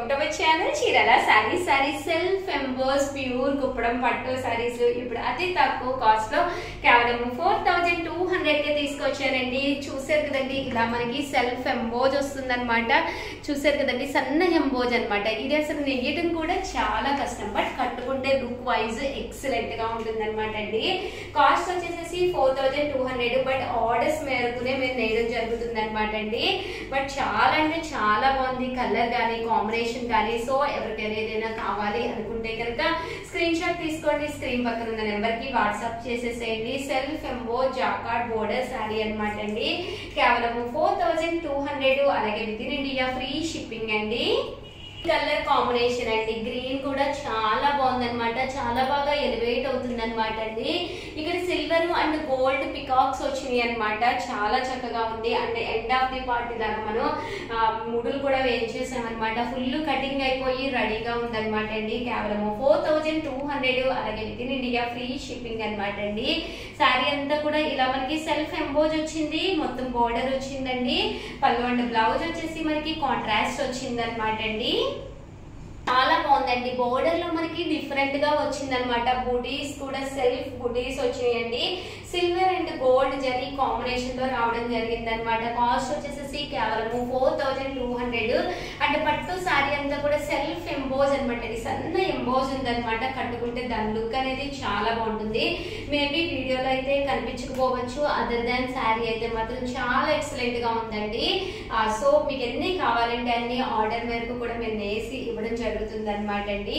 welcome to our channel Chirala saris sarees self emboss pure Kuppadam pattu sarees ఇప్పుడు అతి తక్కువ కాస్ట్ లో కేవలం ఫోర్ థౌజండ్ టూ హండ్రెడ్ కి తీసుకొచ్చారండి చూసారు కదండి ఇలా మనకి సెల్ఫ్ ఎంబోజ్ వస్తుంది అనమాట చూసారు కదండి సన్న ఎంబోజ్ అన్నమాట ఇది అసలు నెయ్యడం కూడా చాలా కష్టం బట్ కట్టుకుంటే లుక్ వైజ్ ఎక్సలెంట్ గా ఉంటుంది అనమాట అండి కాస్ట్ వచ్చేసేసి four thousand two hundred but orders మేరకునే మేము నేయడం జరుగుతుంది అనమాట అండి బట్ చాలా అంటే చాలా బాగుంది కలర్ కానీ కాంబినేషన్ కానీ సో ఎవరికైనా ఏదైనా కావాలి అనుకుంటే కనుక స్క్రీన్ షాట్ తీసుకోండి స్క్రీన్ పక్కన ఉన్న నెంబర్ కి వాట్సాప్ చేసేసేయండి self emboss jacquard border saree అనమాట అండి కేవలం ఫోర్ థౌజండ్ టూ హండ్రెడ్ అలాగే with in India free shipping అండి కలర్ కాంబినేషన్ అండి గ్రీన్ కూడా చాలా బాగుంది అనమాట చాలా బాగా ఎలివేట్ అవుతుంది అనమాట అండి ఇక్కడ సిల్వర్ అండ్ గోల్డ్ పికాక్స్ వచ్చినాయి అనమాట చాలా చక్కగా ఉంది and end of the part లాగా మనం ఆ, ముడులు కూడా వేయించేసాం అనమాట ఫుల్ కటింగ్ అయిపోయి రెడీగా ఉందన్నమాట అండి కేవలం ఫోర్ థౌజండ్ టూ హండ్రెడ్ అలాగే with in India free shipping అనమాట అండి శారీ అంతా కూడా ఇలా మనకి సెల్ఫ్ ఎంబోజ్ వచ్చింది మొత్తం బోర్డర్ వచ్చిందండి పళ్ళు అండ్ బ్లౌజ్ వచ్చేసి మనకి కాంట్రాస్ట్ వచ్చింది అనమాట అండి చాలా బాగుందండి బోర్డర్ లో మనకి డిఫరెంట్ గా వచ్చింది అనమాట బుటీస్ కూడా సెల్ఫ్ బుటీస్ వచ్చినాయండి silver and gold zari combination తో రావడం జరిగింది అనమాట కాస్ట్ వచ్చేసి కేవలం ఫోర్ థౌజండ్ టూ హండ్రెడ్ అంటే పట్టు సారీ అంతా కూడా సెల్ఫ్ ఎంబోజ్ అనమాట ఇది సన్న ఎంబోజ్ ఉందన్నమాట కట్టుకుంటే దాని లుక్ అనేది చాలా బాగుంటుంది మేబీ వీడియోలో అయితే కనిపించకపోవచ్చు అదర్ దాన్ శారీ అయితే మాత్రం చాలా ఎక్సలెంట్ గా ఉందండి సో మీకు ఎన్ని కావాలంటే అన్ని ఆర్డర్ మేరకు కూడా మేము వేసి ఇవ్వడం జరుగుతుంది అనమాట అండి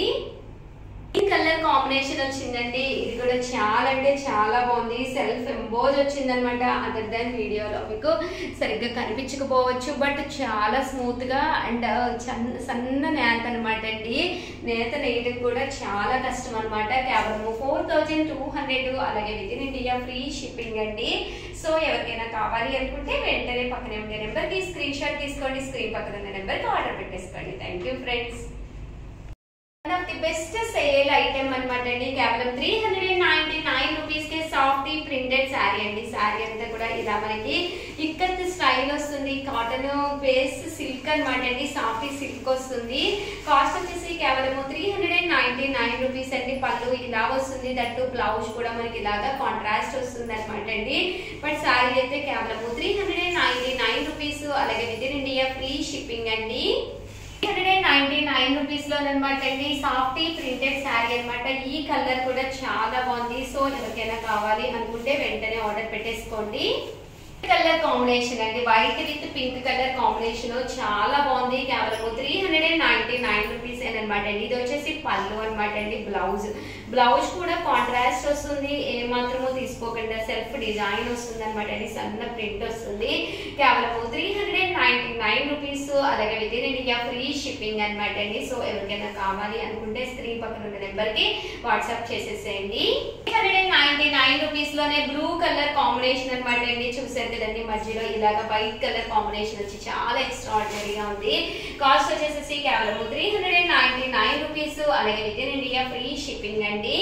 ఈ కలర్ కాంబినేషన్ వచ్చిందండి ఇది కూడా చాలా అంటే చాలా బాగుంది సెల్ఫ్ ఎంబోజ్ వచ్చింది అనమాట అదర్ దాన్ వీడియోలో మీకు సరిగ్గా కనిపించకపోవచ్చు బట్ చాలా స్మూత్ గా అండ్ సన్న నేత అనమాట అండి నేత నేయడం కూడా చాలా కష్టం అనమాట కేవలం ఫోర్ థౌజండ్ టూ హండ్రెడ్ అలాగే with in India free shipping అండి సో ఎవరికైనా కావాలి అనుకుంటే వెంటనే పక్కనే ఉండే నెంబర్కి స్క్రీన్ షాట్ తీసుకోండి స్క్రీన్ పక్కన ఉన్న నెంబర్కి ఆర్డర్ పెట్టేసుకోండి thank you friends one of the best sale item అనమాట అండి కేవలం three hundred and ninety nine rupees కి సాఫ్ట్ ప్రింటెడ్ శారీ అండి శారీ అంతా కూడా ఇలా మనకి ఇక్కత్ స్టైల్ వస్తుంది కాటన్ బేస్ సిల్క్ అనమాట అండి సాఫ్ట్ సిల్క్ వస్తుంది కాస్ట్ వచ్చేసి కేవలం three hundred and ninety nine rupees అండి పళ్ళు ఇలా వస్తుంది దట్టు బ్లౌజ్ కూడా మనకి ఇలాగా కాంట్రాస్ట్ వస్తుంది అనమాట అండి బట్ శారీ అయితే కేవలం three hundred and ninety nine rupees అలాగే with in India free shipping అండి hundred and ninety nine rupees లో అనమాట అండి సాఫ్ట్ ప్రింటెడ్ శారీ అన్నమాట ఈ కలర్ కూడా చాలా బాగుంది సో ఎవరికైనా కావాలి అనుకుంటే వెంటనే ఆర్డర్ పెట్టేసుకోండి కలర్ కాంబినేషన్ అండి white with pink colour combination చాలా బాగుంది కేవలం three hundred and ninety nine rupees అనమాట అండి ఇది వచ్చేసి పళ్ళు అనమాట అండి బ్లౌజ్ బ్లౌజ్ కూడా కాంట్రాస్ట్ వస్తుంది ఏ మాత్రము తీసుకోకుండా సెల్ఫ్ డిజైన్ వస్తుంది అనమాట అండి సన్న ప్రింట్ వస్తుంది కేవలం three hundred and ninety nine rupees అలాగే with in India free shipping అనమాట అండి సో ఎవరికైనా కావాలి అనుకుంటే స్క్రీన్ పక్కన ఉన్న నెంబర్ కి వాట్సాప్ చేసేసేయండి three hundred and ninety nine rupees లోనే బ్లూ కలర్ కాంబినేషన్ అనమాట అండి చూసారు కదండి మధ్యలో ఇలాగ వైట్ కలర్ కాంబినేషన్ వచ్చి చాలా ఎక్స్ట్రాడినరీగా ఉంది కాస్ట్ వచ్చేసి కేవలం three hundred and ninety nine rupees అలాగే with in India free shipping అండి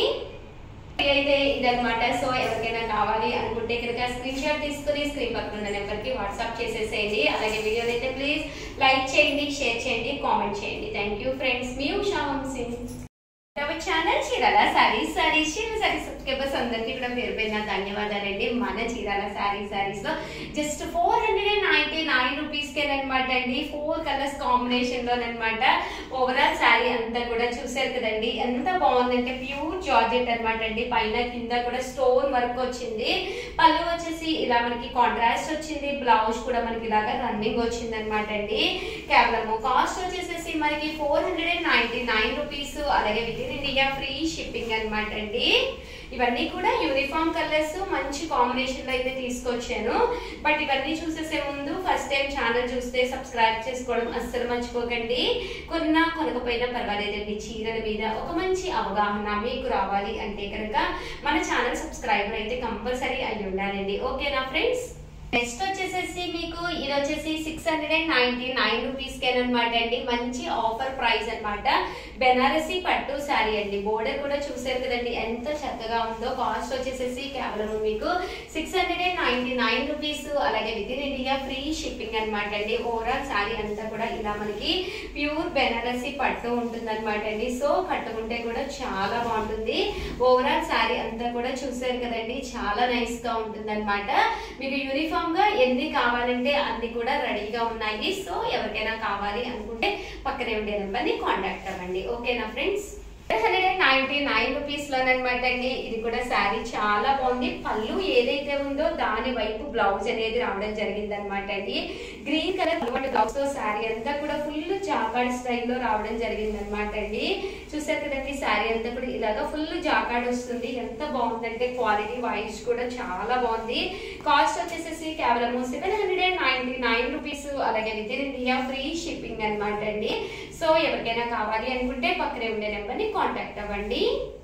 అయితే ఇదనమాట సో ఎవరికైనా కావాలి అనుకుంటే కనుక స్క్రీన్ షాట్ తీసుకుని స్క్రీన్ పక్కన ఉన్న నెంబర్ కి వాట్సాప్ చేసేసేయండి అలాగే వీడియోని అయితే ప్లీజ్ లైక్ చేయండి షేర్ చేయండి కామెంట్ చేయండి థ్యాంక్ యూ ఫ్రెండ్స్ మీ ఉషా సింగ్ అవర్ ఛానల్ చీరాల సారీస్ సారీస్ చీర సారీస్ సబ్స్క్రైబర్స్ అందరికీ కూడా పేరు పేరున ధన్యవాదాలండి మన చీరాల సారీ సారీస్ లో just four hundred and ninety nine rupees కే అనమాట అండి ఫోర్ కలర్స్ కాంబినేషన్ లో అనమాట ఓవరాల్ శారీ అంతా కూడా చూసారు కదండి ఎంత బాగుందంటే ప్యూర్ జార్జెట్ అనమాట అండి పైన కింద కూడా స్టోన్ వర్క్ వచ్చింది పళ్ళు వచ్చేసి ఇలా మనకి కాంట్రాస్ట్ వచ్చింది బ్లౌజ్ కూడా మనకి ఇలాగా రన్నింగ్ వచ్చింది అనమాట అండి కేవలము కాస్ట్ వచ్చేసేసి మనకి four hundred and ninety nine rupees అలాగే with in India free shipping అనమాట అండి ఇవన్నీ కూడా యూనిఫామ్ కలర్స్ మంచి కాంబినేషన్ లో అయితే తీసుకొచ్చాను బట్ ఇవన్నీ చూసేసే ముందు ఫస్ట్ టైం ఛానల్ చూస్తే సబ్స్క్రైబ్ చేసుకోవడం అస్సలు మర్చిపోకండి కొన్నా కొనకపోయినా పర్వాలేదండి చీరల మీద ఒక మంచి అవగాహన మీకు రావాలి అంటే కనుక మన ఛానల్ సబ్స్క్రైబర్ అయితే కంపల్సరీ అయి ఉండాలండి ఓకేనా ఫ్రెండ్స్ నెక్స్ట్ వచ్చేసేసి మీకు ఇది వచ్చేసి six hundred and ninety nine rupees కి అనమాట అండి మంచి ఆఫర్ ప్రైస్ అన్నమాట బెనారసి పట్టు శారీ అండి బోర్డర్ కూడా చూసారు కదండి ఎంత చక్కగా ఉందో కాస్ట్ వచ్చేసేసి కేవలం మీకు six hundred and ninety nine rupees అలాగే with in India free shipping అనమాట అండి ఓవరాల్ శారీ అంతా కూడా ఇలా మనకి ప్యూర్ బెనారసి పట్టు ఉంటుంది అనమాట అండి సో కట్టుకుంటే కూడా చాలా బాగుంటుంది ఓవరాల్ శారీ అంతా కూడా చూసారు కదండి చాలా నైస్ గా ఉంటుంది అనమాట మీకు యూనిఫామ్ గా ఎన్ని కావాలంటే అన్ని కూడా రెడీగా ఉన్నాయి సో ఎవరికైనా కావాలి అనుకుంటే పక్కనే ఉండే నెంబర్ ని కాంటాక్ట్ అవ్వండి ఓకేనా friends hundred and ninety nine rupees లోనమాట అండి ఇది కూడా శారీ చాలా బాగుంది పళ్ళు ఏదైతే ఉందో దాని వైపు బ్లౌజ్ అనేది రావడం జరిగింది అనమాట అండి గ్రీన్ కలర్ బ్లౌజ్ తో శారీ అంతా కూడా ఫుల్ జాకాడ్ స్టైల్లో రావడం జరిగింది అనమాట అండి చూసారు కదండి శారీ అంతా కూడా ఇలాగా ఫుల్ జాకాడ్ వస్తుంది ఎంత బాగుందంటే క్వాలిటీ వైజ్ కూడా చాలా బాగుంది కాస్ట్ వచ్చేసేసి కేవలం seven hundred and ninety nine rupees అలాగే with in India free shipping అనమాట అండి సో ఎవరికైనా కావాలి అనుకుంటే పక్కనే ఉండే నెంబర్ని కాంటాక్ట్ అవ్వండి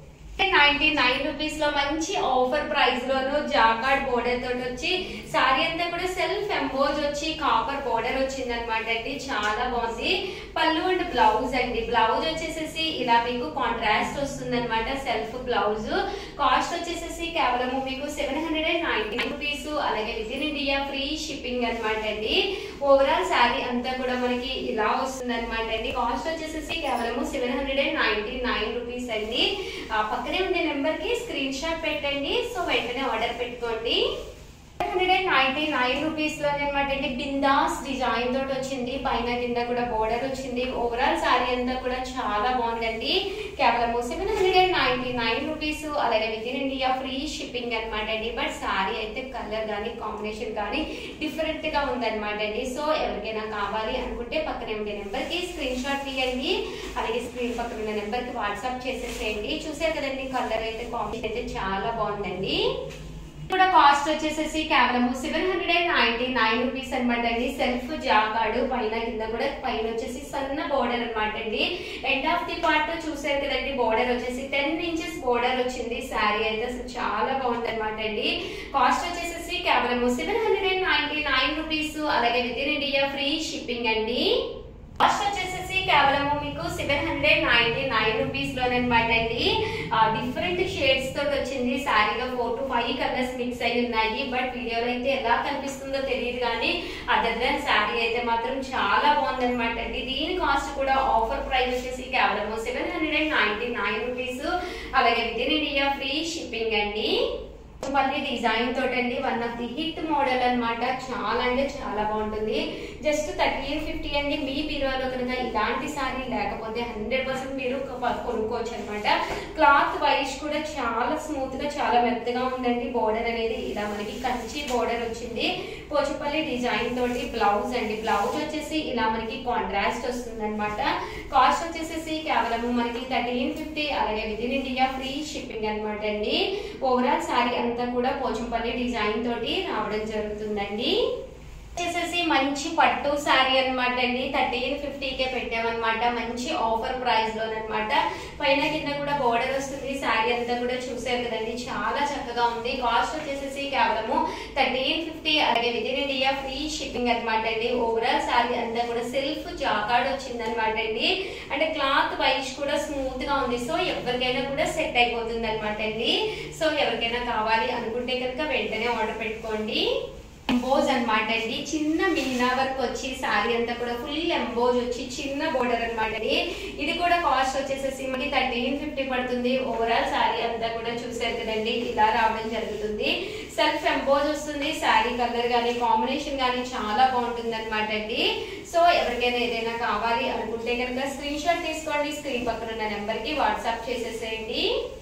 నైన్టీ నైన్ రూపీస్ లో మంచి ఆఫర్ ప్రైస్ లోను జాకార్డ్ బోర్డర్ తోటి వచ్చి సారీ అంతా కూడా సెల్ఫ్ ఎంబోజ్ వచ్చి కాపర్ బోర్డర్ వచ్చింది అనమాట అండి చాలా బాగుంది పళ్ళు అండ్ బ్లౌజ్ అండి బ్లౌజ్ వచ్చేసేసి ఇలా మీకు కాంట్రాస్ట్ వస్తుంది అనమాట సెల్ఫ్ బ్లౌజ్ కాస్ట్ వచ్చేసేసి కేవలం మీకు seven hundred and ninety rupees అలాగే with in India free shipping అనమాట అండి ఓవరాల్ శారీ అంతా కూడా మనకి ఇలా వస్తుంది అనమాట అండి కాస్ట్ వచ్చేసేసి కేవలం seven hundred and ninety nine rupees అండి ఆ పక్కనే ఉండే నెంబర్ కి స్క్రీన్ షాట్ పెట్టండి సో వెంటనే ఆర్డర్ పెట్టుకోండి hundred and ninety nine rupees లో అనమాట అండి బిందాస్ డిజైన్ తోటి వచ్చింది పైన కింద కూడా బోర్డర్ వచ్చింది ఓవరాల్ శారీ అంతా కూడా చాలా బాగుందండి కేవలం seven hundred and ninety nine rupees అలాగే with in India free shipping అనమాట అండి బట్ శారీ అయితే కలర్ కానీ కాంబినేషన్ కానీ డిఫరెంట్ గా ఉందన్నమాట అండి సో ఎవరికైనా కావాలి అనుకుంటే పక్కనే ఉండే నెంబర్ కి స్క్రీన్ షాట్ తీయండి అలాగే స్క్రీన్ పక్కన ఉన్న నెంబర్ కి వాట్సాప్ చేసేసేయండి చూసారు కదండి కలర్ అయితే కాంబినేషన్ అయితే చాలా బాగుందండి కూడా కాస్ట్ వచ్చేసేసి కేవలం seven hundred and ninety nine rupees అనమాట అండి సెల్ఫ్ జాగాడు పైన కింద కూడా పైన వచ్చేసి సన్న బోర్డర్ అనమాట అండి ఎండ్ ఆఫ్ ది పార్ట్ చూసారు కదండి బోర్డర్ వచ్చేసి టెన్ ఇంచెస్ బోర్డర్ వచ్చింది శారీ అయితే అసలు చాలా బాగుంది అనమాట అండి కాస్ట్ వచ్చేసేసి కేవలం seven hundred and ninety nine rupees అలాగే with in India free shipping అండి కాస్ట్ వచ్చేసేసి కేవలం మీకు seven hundred ninety nine rupees లోనమాట అండి డిఫరెంట్ షేడ్స్ తోటి వచ్చింది శారీగా four to five colours mix అయి ఉన్నాయి బట్ వీడియోలో అయితే ఎలా కనిపిస్తుందో తెలియదు కానీ అదర్ దాన్ శారీ అయితే మాత్రం చాలా బాగుంది అనమాట అండి దీని కాస్ట్ కూడా ఆఫర్ ప్రైస్ వచ్చేసి కేవలం seven hundred and ninety nine rupees అలాగే with in India free shipping అండి మళ్ళీ డిజైన్ తోటండి one of the hit model అన్నమాట చాలా అంటే చాలా బాగుంటుంది జస్ట్ థర్టీన్ ఫిఫ్టీ అండి మీ బీరువాలో కనుక ఇలాంటి సారీ లేకపోతే హండ్రెడ్ పర్సెంట్ మీరు కొ- కొనుక్కోవచ్చు అనమాట క్లాత్ వైజ్ కూడా చాలా స్మూత్ గా చాలా మెత్తగా ఉందండి బోర్డర్ అనేది ఇలా మనకి కంచి బోర్డర్ వచ్చింది పోచపల్లి డిజైన్ తోటి బ్లౌజ్ అండి బ్లౌజ్ వచ్చేసి ఇలా మనకి కాంట్రాస్ట్ వస్తుంది అనమాట కాస్ట్ వచ్చేసేసి కేవలం మనకి థర్టీన్ ఫిఫ్టీ అలాగే with in India free shipping అనమాట అండి ఓవరాల్ శారీ అంతా కూడా పోచంపల్లి డిజైన్ తోటి రావడం జరుగుతుందండి వచ్చేసేసి మంచి పట్టు శారీ అన్నమాట అండి థర్టీన్ ఫిఫ్టీకే పెట్టామన్నమాట మంచి ఆఫర్ ప్రైస్ లోనమాట పైన కింద కూడా బోర్డర్ వస్తుంది శారీ అంతా కూడా చూసారు కదండి చాలా చక్కగా ఉంది కాస్ట్ వచ్చేసేసి కేవలము థర్టీన్ ఫిఫ్టీ అలాగే with in India free shipping అనమాట అండి ఓవరాల్ శారీ అంతా కూడా సెల్ఫ్ జాకాడ్ వచ్చింది అనమాట అండి అంటే క్లాత్ వైజ్ కూడా స్మూత్ గా ఉంది సో ఎవరికైనా కూడా సెట్ అయిపోతుంది అనమాట అండి సో ఎవరికైనా కావాలి అనుకుంటే కనుక వెంటనే ఆర్డర్ పెట్టుకోండి ఎంబోజ్ అన్నమాట అండి చిన్న మీనా వర్క్ వచ్చి సారీ అంతా కూడా ఫుల్ ఎంబోజ్ వచ్చి చిన్న బోర్డర్ అన్నమాట అండి ఇది కూడా కాస్ట్ వచ్చేసేసి మనకి థర్టీన్ ఫిఫ్టీ పడుతుంది ఓవరాల్ సారీ అంతా కూడా చూసారు కదండి ఇలా రావడం జరుగుతుంది సెల్ఫ్ ఎంబోజ్ వస్తుంది శారీ కలర్ కానీ కాంబినేషన్ కానీ చాలా బాగుంటుంది అనమాట అండి సో ఎవరికైనా ఏదైనా కావాలి అనుకుంటే కనుక స్క్రీన్ షాట్ తీసుకోండి స్క్రీన్ పక్కన ఉన్న నెంబర్ కి వాట్సాప్ చేసేసేయండి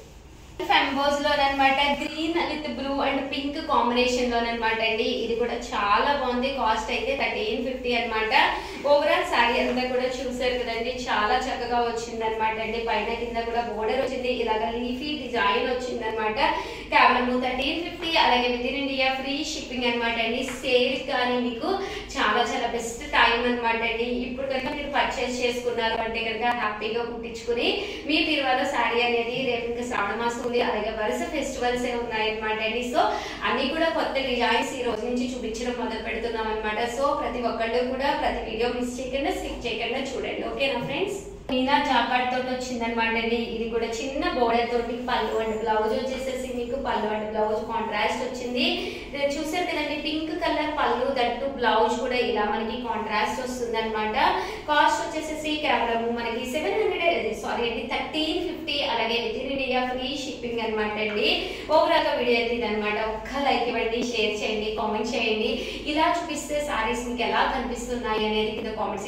ఫెంబోస్ లో అనమాట green with blue and pink combination లో అనమాట అండి ఇది కూడా చాలా బాగుంది కాస్ట్ అయితే థర్టీన్ ఫిఫ్టీ అనమాట ఓవరాల్ శారీ అంతా కూడా చూసారు చూసారు కదండి చాలా చక్కగా వచ్చింది అనమాట అండి పైన కింద కూడా బోర్డర్ వచ్చింది ఇలాగ లీఫీ డిజైన్ వచ్చింది అనమాట కేవలం థర్టీన్ ఫిఫ్టీ అలాగే with in India free shipping అనమాట అండి సేల్ కానీ మీకు చాలా చాలా బెస్ట్ టైం అనమాట అండి ఇప్పుడు కనుక మీరు పర్చేస్ చేసుకున్నారు అంటే కనుక హ్యాపీగా కుట్టించుకుని మీ బీరువాలో శారీ అనేది రేపు ఇంకా శ్రావణ మాసం ఉంది అలాగే వరుస ఫెస్టివల్స్ ఏ ఉన్నాయి అనమాట అండి సో అన్ని కూడా కొత్త డిజైన్స్ ఈ రోజు నుంచి చూపించడం మొదలు పెడుతున్నాం అనమాట సో ప్రతి ఒక్కళ్ళు కూడా ప్రతి వీడియో మిస్ చేయకుండా స్కిప్ చేయకుండా చూడండి ఓకేనా ఫ్రెండ్స్ మీనా జాకాట్ తోటి వచ్చిందనమాట అండి ఇది కూడా చిన్న బోర్డర్ తోటి పళ్ళు అండ్ బ్లౌజ్ వచ్చేసేసి మీకు పళ్ళు అండ్ బ్లౌజ్ కాంట్రాస్ట్ వచ్చింది ఇది చూసారు కదండి పింక్ కలర్ పళ్ళు దట్టు బ్లౌజ్ కూడా ఇలా మనకి కాంట్రాస్ట్ వస్తుంది అనమాట కాస్ట్ వచ్చేసేసి కేవలం మనకి సెవెన్ హండ్రెడ్ సారీ అండి థర్టీన్ ఫిఫ్టీ అలాగే with in India free shipping అనమాట అండి ఓవరాల్ గా వీడియో అయితే ఇదనమాట ఒక్క లైక్ ఇవ్వండి షేర్ చేయండి కామెంట్ చేయండి ఇలా చూపిస్తే సారీస్ మీకు ఎలా కనిపిస్తున్నాయి అనేది కింద కామెంట్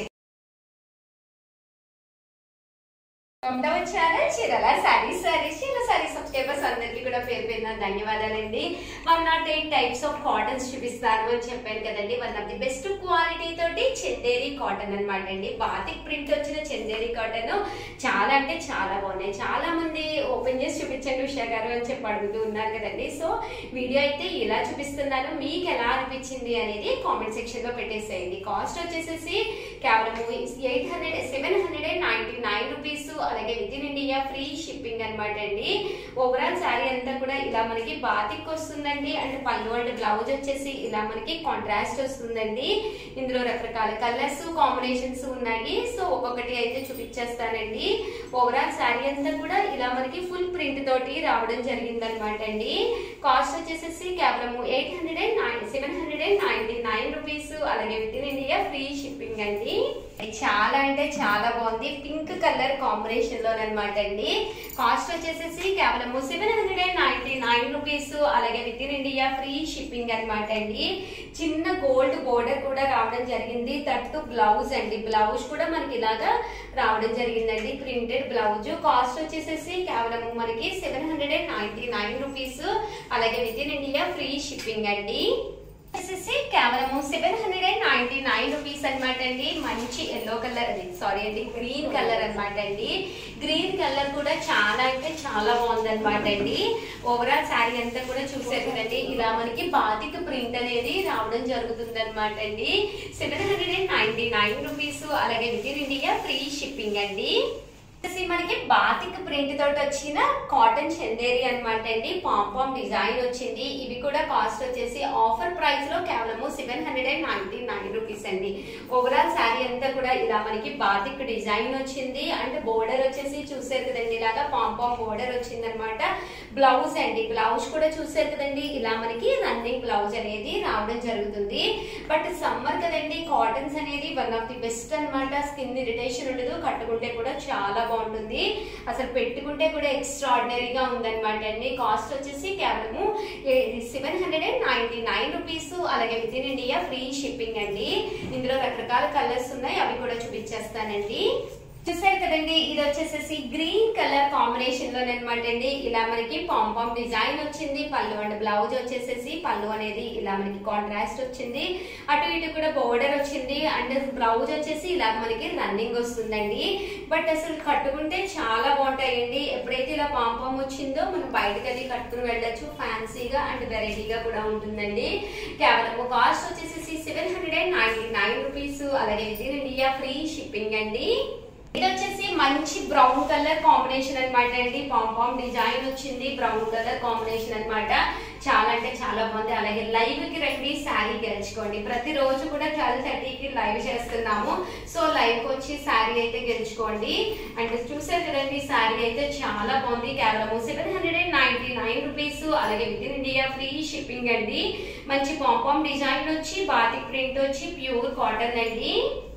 రెండవ ఛానల్ చీరల సారీస్ సారీస్ చీరల సారీ సబ్స్క్రైబర్స్ అందరికీ కూడా పేరు పేరున ధన్యవాదాలండి one nought eight types of cottons చూపిస్తాను అని చెప్పాను కదండి one of the best quality తోటి చందేరి కాటన్ అనమాట అండి బాతిక్ ప్రింట్ వచ్చిన చందేరి కాటన్ చాలా అంటే చాలా బాగున్నాయి చాలా మంది ఓపెన్ చేసి చూపించండి ఉషా గారు అని చెప్పి అడుగుతూ ఉన్నారు కదండి సో వీడియో అయితే ఇలా చూపిస్తున్నాను మీకు ఎలా అనిపించింది అనేది కామెంట్ సెక్షన్ లో పెట్టేసేయండి కాస్ట్ వచ్చేసేసి కేవలం eight hundred seven hundred and ninety nine rupees అలాగే with in India free shipping అనమాట అండి ఓవరాల్ శారీ అంతా కూడా ఇలా మనకి బాతిక్ వస్తుందండి అండ్ పళ్ళు అండ్ బ్లౌజ్ వచ్చేసి ఇలా మనకి కాంట్రాస్ట్ వస్తుందండి ఇందులో రకరకాల కలర్స్ కాంబినేషన్స్ ఉన్నాయి సో ఒక్కొక్కటి అయితే చూపించేస్తానండి ఓవరాల్ శారీ అంతా కూడా ఇలా మనకి ఫుల్ ప్రింట్ తోటి రావడం జరిగింది అనమాట అండి కాస్ట్ వచ్చేసేసి కేవలం eight hundred and nine seven hundred and ninety nine rupees అలాగే with in India free shipping అండి చాలా అంటే చాలా బాగుంది పింక్ కలర్ కాంబినేషన్ లో అనమాట అండి కాస్ట్ వచ్చేసేసి కేవలం seven hundred and ninety nine rupees అలాగే with in India free shipping అనమాట అండి చిన్న గోల్డ్ బోర్డర్ కూడా రావడం జరిగింది తట్టు బ్లౌజ్ అండి బ్లౌజ్ కూడా మనకి ఇలాగా రావడం జరిగిందండి ప్రింటెడ్ బ్లౌజ్ కాస్ట్ వచ్చేసేసి కేవలం మనకి seven hundred and ninety nine rupees అలాగే with in India free shipping అండి వచ్చేసి కేవలం seven hundred and ninety nine rupees అనమాట అండి మంచి ఎల్లో కలర్ అది సారీ అండి గ్రీన్ కలర్ అనమాట అండి గ్రీన్ కలర్ కూడా చాలా అంటే చాలా బాగుంది అనమాట అండి ఓవరాల్ శారీ అంతా కూడా చూసారు కదండి ఇలా మనకి బాతిక్ ప్రింట్ అనేది రావడం జరుగుతుంది అనమాట అండి seven hundred and ninety nine rupees అలాగే with in India free shipping అండి వచ్చేసి మనకి బాతిక్ ప్రింట్ తోటి వచ్చిన కాటన్ చందేరి అనమాట అండి పాంపామ్ డిజైన్ వచ్చింది ఇవి కూడా కాస్ట్ వచ్చేసి ఆఫర్ ప్రైస్ లో కేవలం seven hundred and ninety nine rupees అండి ఓవరాల్ శారీ అంతా కూడా ఇలా మనకి బాతిక్ డిజైన్ వచ్చింది అండ్ బోర్డర్ వచ్చేసి చూసారు కదండి ఇలాగా పాంపామ్ బోర్డర్ వచ్చింది అనమాట బ్లౌజ్ అండి బ్లౌజ్ కూడా చూసారు కదండి ఇలా మనకి రన్నింగ్ బ్లౌజ్ అనేది రావడం జరుగుతుంది బట్ సమ్మర్ కదండి కాటన్స్ అనేది వన్ ఆఫ్ ది బెస్ట్ అనమాట స్కిన్ ఇరిటేషన్ ఉండదు కట్టుకుంటే కూడా చాలా బాగుంటుంది అసలు పెట్టుకుంటే కూడా ఎక్స్ట్రాడినరీగా ఉందన్నమాట అండి కాస్ట్ వచ్చేసి కేవలము seven hundred and ninety nine rupees అలాగే with in India free shipping అండి ఇందులో రకరకాల కలర్స్ ఉన్నాయి అవి కూడా చూపించేస్తానండి చూసారు కదండి ఇది వచ్చేసేసి గ్రీన్ కలర్ కాంబినేషన్ లో అనమాట అండి ఇలా మనకి పాంపామ్ డిజైన్ వచ్చింది పళ్ళు అండ్ బ్లౌజ్ వచ్చేసేసి పళ్ళు అనేది ఇలా మనకి కాంట్రాస్ట్ వచ్చింది అటు ఇటు కూడా బోర్డర్ వచ్చింది అండ్ బ్లౌజ్ వచ్చేసి ఇలా మనకి రన్నింగ్ వస్తుందండి బట్ అసలు కట్టుకుంటే చాలా బాగుంటాయండి ఎప్పుడైతే ఇలా పాంపామ్ వచ్చిందో మనం బయటకు అది కట్టుకుని వెళ్ళొచ్చు ఫ్యాన్సీగా అండ్ వెరైటీగా కూడా ఉంటుందండి కేవలం కాస్ట్ వచ్చేసేసి seven hundred and ninety nine rupees అలాగే with in India free shipping అండి ఇది వచ్చేసి మంచి బ్రౌన్ కలర్ కాంబినేషన్ అనమాట అండి పాంపామ్ డిజైన్ వచ్చింది బ్రౌన్ కలర్ కాంబినేషన్ అన్నమాట చాలా అంటే చాలా బాగుంది అలాగే లైవ్ కి రండి శారీ గెలుచుకోండి ప్రతిరోజు కూడా ట్వెల్వ్ థర్టీకి లైవ్ చేస్తున్నాము సో లైవ్ కి వచ్చి శారీ అయితే గెలుచుకోండి అండ్ చూసారు కదండి శారీ అయితే చాలా బాగుంది కేవలం seven hundred and ninety nine rupees అలాగే with in India free shipping అండి మంచి పాంపామ్ డిజైన్ వచ్చి బాతిక్ ప్రింట్ వచ్చి ప్యూర్ కాటన్ అండి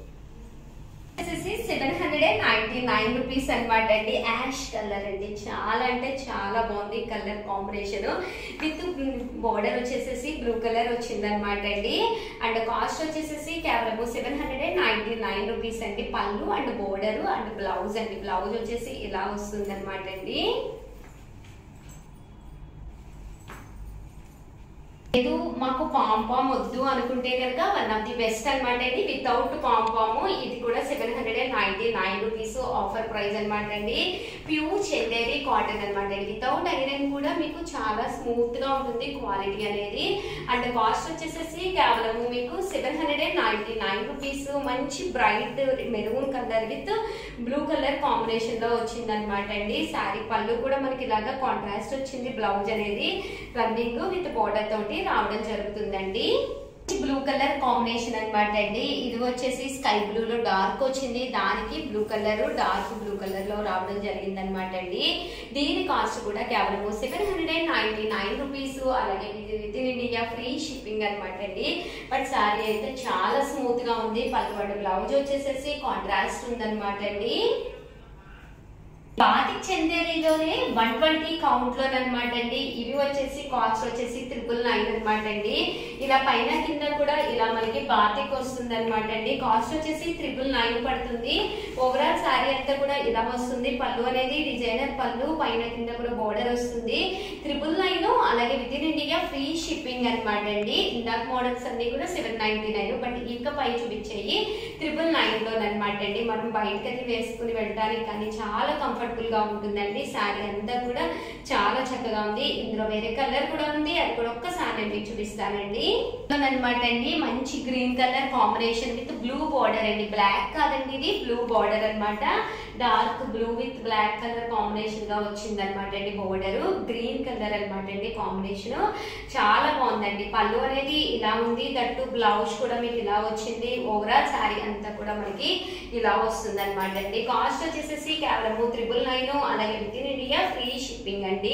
వచ్చేసి seven hundred and ninety nine rupees అనమాట అండి యాష్ కలర్ అండి చాలా అంటే చాలా బాగుంది కలర్ కాంబినేషన్ విత్ బోర్డర్ వచ్చేసేసి బ్లూ కలర్ వచ్చింది అనమాట అండి అండ్ కాస్ట్ వచ్చేసేసి కేవలం seven hundred and ninety nine rupees అండి పళ్ళు అండ్ బోర్డర్ అండ్ బ్లౌజ్ అండి బ్లౌజ్ వచ్చేసి ఇలా వస్తుంది అనమాట అండి లేదు మాకు పాంపామ్ వద్దు అనుకుంటే కనుక వన్ ఆఫ్ ది బెస్ట్ అనమాట అండి వితౌట్ పాంపామ్ ఇది కూడా seven hundred and ninety nine rupees offer price అనమాట అండి ప్యూర్ చందేరి కాటన్ అనమాట అండి వితౌట్ ఐరన్ కూడా మీకు చాలా స్మూత్ గా ఉంటుంది క్వాలిటీ అనేది అండ్ కాస్ట్ వచ్చేసేసి కేవలం మీకు seven hundred and ninety nine rupees మంచి bright maroon colour with blue colour combination లో వచ్చింది అనమాట అండి శారీ పళ్ళు కూడా మనకి ఇలాగా కాంట్రాస్ట్ వచ్చింది బ్లౌజ్ అనేది రన్నింగ్ విత్ బోర్డర్ తోటి రావడం జరుగుతుందండి బ్లూ కలర్ కాంబినేషన్ అనమాట అండి ఇది వచ్చేసి స్కై బ్లూ లో డార్క్ వచ్చింది దానికి blue colour dark blue colour లో రావడం జరిగింది అనమాట అండి దీని కాస్ట్ కూడా కేవలం seven hundred and ninety nine rupees అలాగే ఇది with in India free shipping అనమాట అండి బట్ సారీ అయితే చాలా స్మూత్ గా ఉంది పల్లవాడు బ్లౌజ్ వచ్చేసేసి కాంట్రాస్ట్ ఉందన్నమాట అండి బాతిక్ చందేరిలోనే వన్ ట్వంటీ కౌంట్ లో అనమాట అండి ఇవి వచ్చేసి కాస్ట్ వచ్చేసి త్రిపుల్ నైన్ అనమాట అండి ఇలా పైన కింద కూడా ఇలా మనకి బాతిక్ వస్తుంది అనమాట అండి కాస్ట్ వచ్చేసి త్రిపుల్ నైన్ పడుతుంది ఓవరాల్ శారీ అంతా కూడా ఇలా వస్తుంది పళ్ళు అనేది డిజైనర్ పళ్ళు పైన కింద కూడా బోర్డర్ వస్తుంది త్రిపుల్ నైన్ అలాగే with in India free shipping అనమాట అండి ఇందాక మోడల్స్ అన్ని కూడా సెవెన్ నైన్టీ నైన్ బట్ ఇంకా పై చూపించేయి త్రిపుల్ నైన్ లో అనమాట అండి మనం బయటకి వేసుకుని వెళ్ళడానికి కానీ చాలా కంఫర్టబుల్ గా ఉంటుందండి శారీ అంతా కూడా చాలా చక్కగా ఉంది ఇందులో వేరే కలర్ కూడా ఉంది అది కూడా ఒక్కసారి నేను మీకు చూపిస్తానండి అనమాట అండి మంచి green colour combination with blue border అండి బ్లాక్ కాదండి ఇది బ్లూ బార్డర్ అన్నమాట dark blue with black colour combination గా వచ్చింది అనమాట అండి బోర్డర్ గ్రీన్ కలర్ అనమాట అండి కాంబినేషన్ చాలా బాగుందండి పళ్ళు అనేది ఇలా ఉంది దట్టు బ్లౌజ్ కూడా మీకు ఇలా వచ్చింది ఓవరాల్ శారీ అంతా కూడా మనకి ఇలా వస్తుంది అనమాట అండి కాస్ట్ వచ్చేసేసి కేవలం త్రిబుల్ నైన్ అలాగే with in India free shipping అండి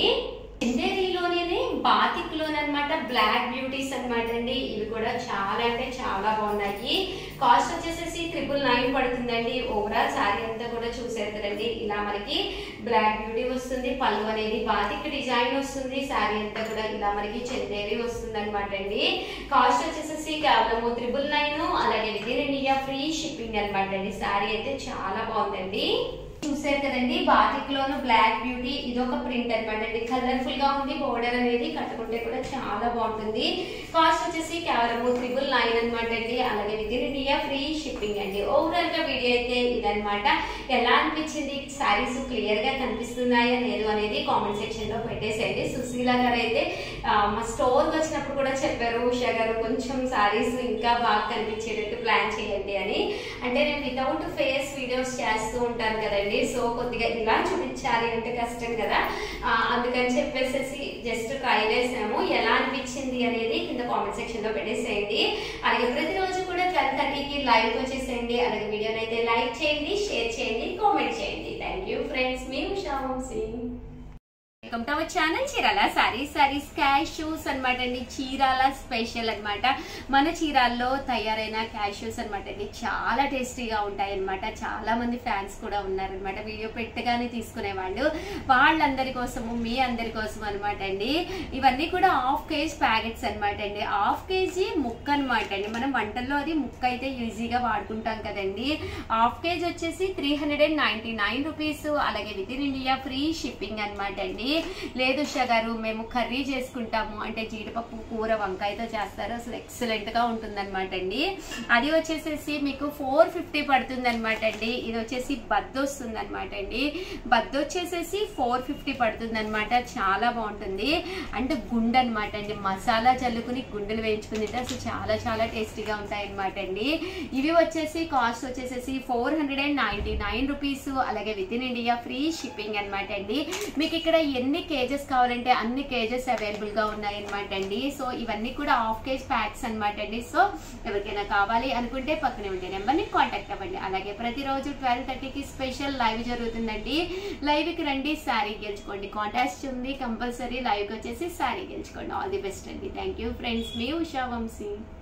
చందేరిలోనే బాతిక్ లోనమాట బ్లాక్ బ్యూటీస్ అన్నమాట అండి ఇవి కూడా చాలా అంటే చాలా బాగున్నాయి కాస్ట్ వచ్చేసేసి ట్రిపుల్ నైన్ పడుతుందండి ఓవరాల్ శారీ అంతా కూడా చూసేస్తారండి ఇలా మనకి బ్లాక్ బ్యూటీ వస్తుంది పళ్ళు అనేది బాతిక్ డిజైన్ వస్తుంది శారీ అంతా కూడా ఇలా మనకి చందేరి వస్తుంది అనమాట అండి కాస్ట్ వచ్చేసేసి కేవలం త్రిపుల్ నైన్ అలాగే with in India free shipping అనమాట అండి శారీ అయితే చాలా బాగుందండి చూసారు కదండి బాతిక్ లోను బ్లాక్ బ్యూటీ ఇది ఒక ప్రింట్ అనమాట అండి కలర్ఫుల్ గా ఉంది బోర్డర్ అనేది కట్టుకుంటే కూడా చాలా బాగుంటుంది కాస్ట్ వచ్చేసి కేవలం త్రిబుల్ నైన్ అనమాట అండి అలాగే with in India free shipping అండి ఓవరాల్ గా వీడియో అయితే ఇదనమాట ఎలా అనిపించింది శారీస్ క్లియర్ గా కనిపిస్తున్నాయా లేదు అనేది కామెంట్ సెక్షన్ లో పెట్టేసేయండి సుశీల గారు అయితే ఆ, మా స్టోర్ వచ్చినప్పుడు కూడా చెప్పారు ఉషా గారు కొంచెం శారీస్ ఇంకా బాగా కనిపించేటట్టు ప్లాన్ చేయండి అని అంటే నేను వితౌట్ ఫేస్ వీడియోస్ చేస్తూ ఉంటాను కదండి సో కొద్దిగా ఇలా చూపించాలి అంటే కష్టం కదా ఆ, అందుకని చెప్పేసి జస్ట్ ట్రై చేసాము ఎలా అనిపించింది అనేది కింద కామెంట్ సెక్షన్ లో పెట్టేసేయండి అలాగే ప్రతిరోజు కూడా ట్వెల్వ్ థర్టీకి లైవ్ వచ్చేసేయండి అలాగే వీడియోని అయితే లైక్ చేయండి షేర్ చేయండి కామెంట్ చేయండి థ్యాంక్ యూ ఫ్రెండ్స్ మీ Usha Vamsi welcome to our channel Chirala saris saris cashews అనమాట అండి చీరాల స్పెషల్ అన్నమాట మన చీరాల్లో తయారైన క్యాష్యూస్ అనమాట అండి చాలా టేస్టీగా ఉంటాయి అనమాట చాలా మంది ఫ్యాన్స్ కూడా ఉన్నారనమాట వీడియో పెట్టగానే తీసుకునేవాళ్ళు వాళ్ళందరి కోసము మీ అందరి కోసం అనమాట అండి ఇవన్నీ కూడా హాఫ్ కేజీ ప్యాకెట్స్ అనమాట అండి హాఫ్ కేజీ ముక్క అనమాట అండి మనం వంటల్లో అది ముక్క అయితే ఈజీగా వాడుకుంటాం కదండి హాఫ్ కేజీ వచ్చేసి three hundred and ninety nine rupees అలాగే with in India free shipping అనమాట అండి లేదు ఉషా గారు మేము కర్రీ చేసుకుంటాము అంటే జీడిపప్పు కూర వంకాయతో చేస్తారు అసలు ఎక్సలెంట్ గా ఉంటుంది అనమాట అండి అది వచ్చేసేసి మీకు ఫోర్ ఫిఫ్టీ పడుతుంది అనమాట అండి ఇది వచ్చేసి బద్ద వస్తుంది అనమాట అండి బద్ద వచ్చేసేసి ఫోర్ ఫిఫ్టీ పడుతుంది అనమాట చాలా బాగుంటుంది అంటే గుండె అనమాట అండి మసాలా చల్లుకుని గుండెలు వేయించుకుని తింటే అసలు చాలా చాలా టేస్టీగా ఉంటాయి అనమాట అండి ఇవి వచ్చేసి కాస్ట్ వచ్చేసేసి four hundred and ninety nine rupees అలాగే with in India free shipping అనమాట అండి మీకు ఇక్కడ ఎన్ని కేజెస్ కావాలంటే అన్ని కేజెస్ అవైలబుల్ గా ఉన్నాయి అనమాట అండి సో ఇవన్నీ కూడా హాఫ్ కేజ్ ప్యాక్స్ అనమాట అండి సో ఎవరికైనా కావాలి అనుకుంటే పక్కనే ఉండే నెంబర్ ని కాంటాక్ట్ అవ్వండి అలాగే ప్రతిరోజు ట్వెల్వ్ థర్టీకి స్పెషల్ లైవ్ జరుగుతుందండి లైవ్ కి రండి శారీ గెలుచుకోండి కాంటాక్ట్ ఉంది కంపల్సరీ లైవ్ కి వచ్చేసి శారీ గెలుచుకోండి ఆల్ ది బెస్ట్ అండి థ్యాంక్ యూ ఫ్రెండ్స్ మీ ఉషా వంశీ